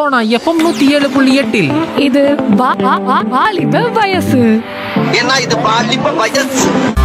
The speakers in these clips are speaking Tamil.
சோனா எஃப்எம் நூத்தி ஏழு புள்ளி எட்டில் இது வா- வா- வா- வாலிப வயசு ஏன்னா இது பாலிப்ப வயசு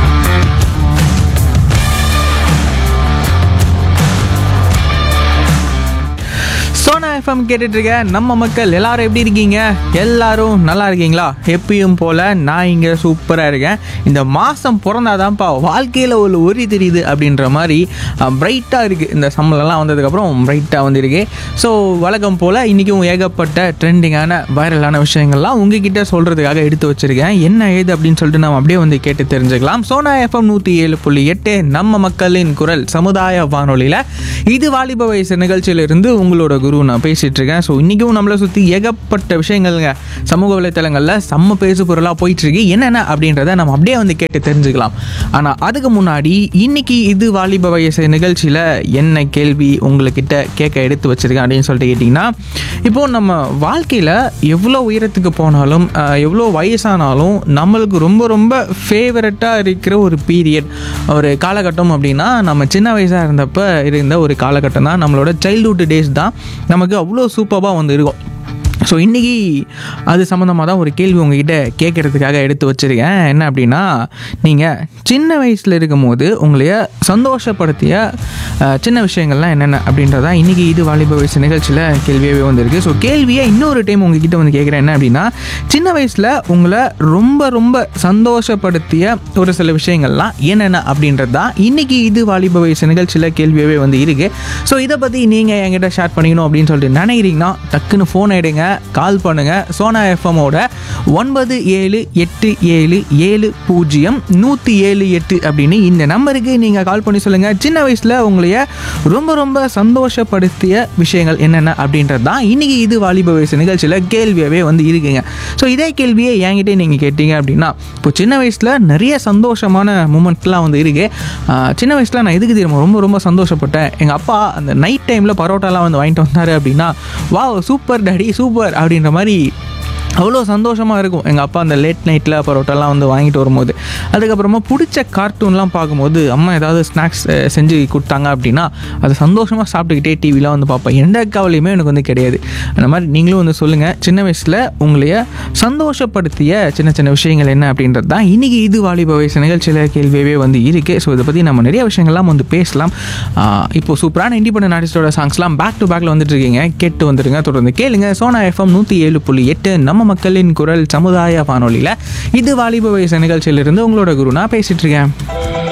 சோனா எஃப்எம் கேட்டுட்டு இருக்க நம்ம மக்கள் எல்லாரும் எப்படி இருக்கீங்க எல்லாரும் நல்லா இருக்கீங்களா எப்பயும் போல நான் இங்கே சூப்பராக இருக்கேன் இந்த மாதம் பிறந்தாதான்ப்பா வாழ்க்கையில் ஒரு ஒரி தெரியுது அப்படின்ற மாதிரி பிரைட்டாக இருக்குது இந்த சம்பளம்லாம் வந்ததுக்கப்புறம் பிரைட்டாக வந்திருக்கு ஸோ வழக்கம் போல் இன்றைக்கும் ஏகப்பட்ட ட்ரெண்டிங்கான வைரலான விஷயங்கள்லாம் உங்ககிட்ட சொல்கிறதுக்காக எடுத்து வச்சுருக்கேன் என்ன ஏது அப்படின்னு சொல்லிட்டு நம்ம அப்படியே வந்து கேட்டு தெரிஞ்சுக்கலாம் சோனா எஃப்எம் நூற்றி ஏழு புள்ளி எட்டு நம்ம மக்களின் குரல் சமுதாய வானொலியில் இது வாலிப வயசு நிகழ்ச்சியிலிருந்து உங்களோட குரு நான் பேசிட்டு இருக்கேன் ஸோ இன்றைக்கும் நம்மளை சுற்றி ஏகப்பட்ட விஷயங்கள்ங்க சமூக வலைத்தளங்களில் செம்ம பேசு பொருளாக போயிட்டு இருக்கு என்னென்ன அப்படின்றத நம்ம அப்படியே வந்து கேட்டு தெரிஞ்சுக்கலாம் ஆனால் அதுக்கு முன்னாடி இன்னைக்கு இது வாலிப வயசு நிகழ்ச்சியில் என்ன கேள்வி உங்கள்கிட்ட கேட்க எடுத்து வச்சிருக்கேன் அப்படின்னு சொல்லிட்டு கேட்டிங்கன்னா இப்போது நம்ம வாழ்க்கையில் எவ்வளோ உயரத்துக்கு போனாலும் ஆஹ், எவ்வளோ வயசானாலும் நம்மளுக்கு ரொம்ப ரொம்ப ஃபேவரட்டாக இருக்கிற ஒரு பீரியட் ஒரு காலகட்டம் அப்படின்னா நம்ம சின்ன வயசாக இருந்தப்ப இருந்த ஒரு காலகட்டம் தான் நம்மளோட சைல்ட்ஹுட் டேஸ் தான் நமக்கு அவ்வளோ சூப்பராக வந்து இருக்கும் ஸோ இன்றைக்கி அது சம்மந்தமாக தான் ஒரு கேள்வி உங்ககிட்ட கேட்குறதுக்காக எடுத்து வச்சுருக்கேன் என்ன அப்படின்னா நீங்கள் சின்ன வயசில் இருக்கும்போது உங்களைய சந்தோஷப்படுத்திய அஹ், சின்ன விஷயங்கள்லாம் என்னென்ன அப்படின்றதா இன்றைக்கி இது வாலிப வயசு நிகழ்ச்சியில் கேள்வியாகவே வந்திருக்கு ஸோ கேள்வியை இன்னொரு டைம் உங்ககிட்ட வந்து கேட்குறேன் என்ன அப்படின்னா சின்ன வயசில் உங்களை ரொம்ப ரொம்ப சந்தோஷப்படுத்திய ஒரு சில விஷயங்கள்லாம் என்னென்ன அப்படின்றது தான் இன்றைக்கி இது வாலிப வயசு நிகழ்ச்சியில் கேள்வியாகவே வந்து இருக்குது ஸோ இதை பற்றி நீங்கள் என்கிட்ட ஷேர் பண்ணிக்கணும் அப்படின்னு சொல்லிட்டு நினைக்கிறீங்கன்னா டக்குன்னு ஃபோன் எடுங்க கால் பண்ணுங்கள் சோனா எஃப்எம்மோட ஒன்பது ஏழு எட்டு ஏழு ஏழு பூஜ்ஜியம் நூற்றி ஏழு எட்டு அப்படின்னு இந்த நம்பருக்கு நீங்கள் கால் பண்ணி சொல்லுங்கள் சின்ன வயசில் உங்களைய ரொம்ப ரொம்ப சந்தோஷப்படுத்திய விஷயங்கள் என்னென்ன அப்படின்றது தான் இன்றைக்கி இது வாலிப வயசு நிகழ்ச்சியில் கேள்வியாகவே வந்து இருக்குங்க ஸோ இதே கேள்வியை என்கிட்ட நீங்கள் கேட்டீங்க அப்படின்னா இப்போ சின்ன வயசில் நிறைய சந்தோஷமான மூமெண்ட்லாம் வந்து இருக்கு ஆஹ் சின்ன வயசில் நான் எதுக்கு தெரியுமா ரொம்ப ரொம்ப சந்தோஷப்பட்டேன் எங்கள் அப்பா அந்த நைட் டைமில் பரோட்டாலாம் வந்து வாங்கிட்டு வந்தார் அப்படின்னா வாவ் சூப்பர் டாடி சூப்பர் அப்படின்ற மாதிரி அவ்வளோ சந்தோஷமாக இருக்கும் எங்கள் அப்பா அந்த லேட் நைட்டில் பரோட்டாலாம் வந்து வாங்கிட்டு வரும்போது அதுக்கப்புறமா பிடிச்ச கார்ட்டூன்லாம் பார்க்கும்போது அம்மா ஏதாவது ஸ்நாக்ஸ் செஞ்சு கொடுத்தாங்க அப்படின்னா அது சந்தோஷமாக சாப்பிட்டுக்கிட்டே டிவிலாம் வந்து பார்ப்பேன் எந்த கவலையுமே எனக்கு வந்து கிடையாது அந்த மாதிரி நீங்களும் வந்து சொல்லுங்கள் சின்ன வயசில் உங்களைய சந்தோஷப்படுத்திய சின்ன சின்ன விஷயங்கள் என்ன அப்படின்றது தான் இன்றைக்கி இது வாலிப வயசு நிகழ்ச்சியில் கேள்வியவே வந்து இருக்குது ஸோ இதை பற்றி நம்ம நிறைய விஷயங்கள்லாம் வந்து பேசலாம் ஆஹ் இப்போ சூப்பரான இண்டிபெண்டன்ட் ஆர்டிஸ்டோட சாங்ஸ்லாம் பேக் டு பேக்கில் வந்துட்டு இருக்கீங்க கேட்டு வந்துருங்க தொடர்ந்து கேளுங்க சோனா எஃப்எம் நூற்றி ஏழு புள்ளி எட்டு நம்ம மக்களின் குரல் சமுதாய வானொலியில் இது வாலிப வயசு நிகழ்ச்சியிலிருந்து உங்களோட குரு நான் பேசிட்டு இருக்கேன்